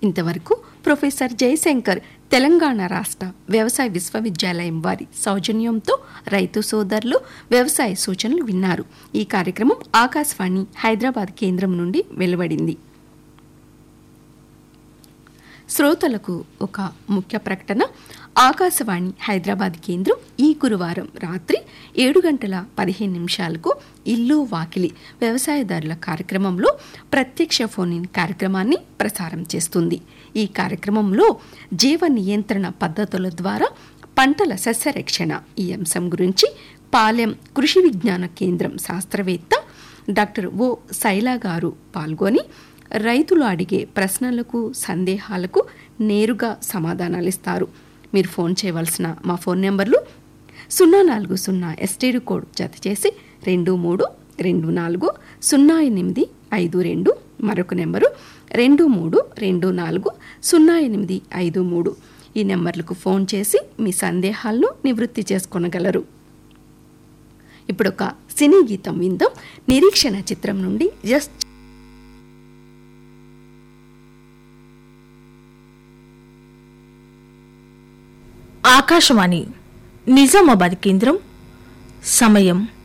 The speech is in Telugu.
ఇంతవరకు ప్రొఫెసర్ జయశంకర్ తెలంగాణ రాష్ట్ర వ్యవసాయ విశ్వవిద్యాలయం వారి సౌజన్యంతో రైతు సోదరులు వ్యవసాయ సూచనలు విన్నారు ఈ కార్యక్రమం ఆకాశవాణి హైదరాబాద్ కేంద్రం నుండి వెలువడింది శ్రోతలకు ఒక ముఖ్య ప్రకటన ఆకాశవాణి హైదరాబాద్ కేంద్రం ఈ గురువారం రాత్రి ఏడు గంటల పదిహేను నిమిషాలకు ఇల్లు వాకిలి వ్యవసాయదారుల కార్యక్రమంలో ప్రత్యక్ష ఫోన్ ఇన్ కార్యక్రమాన్ని ప్రసారం చేస్తుంది ఈ కార్యక్రమంలో జీవ నియంత్రణ పద్ధతుల ద్వారా పంటల సస్యరక్షణ ఈ అంశం గురించి పాలెం కృషి విజ్ఞాన కేంద్రం శాస్త్రవేత్త డాక్టర్ ఓ శైలా గారు పాల్గొని రైతులు అడిగే ప్రశ్నలకు సందేహాలకు నేరుగా సమాధానాలిస్తారు మీరు ఫోన్ చేయవలసిన మా ఫోన్ నెంబర్లు సున్నా నాలుగు సున్నా ఎస్టీడీ కోడ్ జత చేసి రెండు మూడు రెండు నాలుగు సున్నా ఎనిమిది ఐదు రెండు మరొక నెంబరు రెండు మూడు రెండు నాలుగు సున్నా ఎనిమిది ఐదు మూడు ఈ నెంబర్లకు ఫోన్ చేసి మీ సందేహాలను నివృత్తి చేసుకొనగలరు ఇప్పుడు ఒక సినీ గీతం విందాం నిరీక్షణ చిత్రం నుండి జస్ట్ ఆకాశవాణి నిజామాబాద్ కేంద్రం సమయం